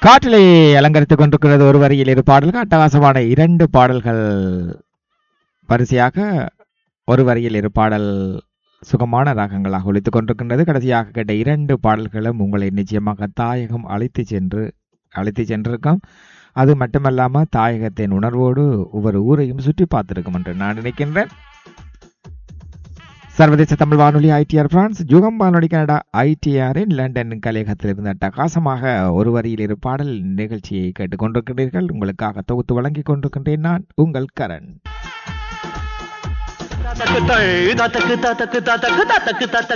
காற்றிலே அலங்கரித்துக் கொண்டிருக்கிறது ஒரு வரியில் இரு பாடல்கள் அட்டகாசமான இரண்டு பாடல்கள் வரிசையாக ஒரு வரியில் இரு பாடல் சுகமான ராகங்களாக ஒலித்துக் கொண்டிருக்கின்றது கடைசியாக கேட்ட இரண்டு பாடல்களும் உங்களை நிச்சயமாக தாயகம் அழைத்து சென்று அழைத்து சென்றிருக்கும் அது மட்டுமல்லாமல் தாயகத்தின் உணர்வோடு ஒவ்வொரு ஊரையும் சுற்றி பார்த்திருக்கும் என்று நான் நினைக்கின்றேன் சர்வதேச தமிழ் வானொலி ஐடிஆர் பிரான்ஸ் ஜுகம் வானொலி கனடா ஐடிஆரின் லண்டன் கலையகத்திலிருந்து அட்டகாசமாக ஒரு வரியில் இரு பாடல் நிகழ்ச்சியை கேட்டுக்கொண்டிருக்கிறீர்கள் உங்களுக்காக தொகுத்து வழங்கிக் கொண்டிருக்கின்றேன் நான் உங்கள் கரண் தக்கு தக்கு தக்கு தக்கு தக்கு தக்கு தக்கு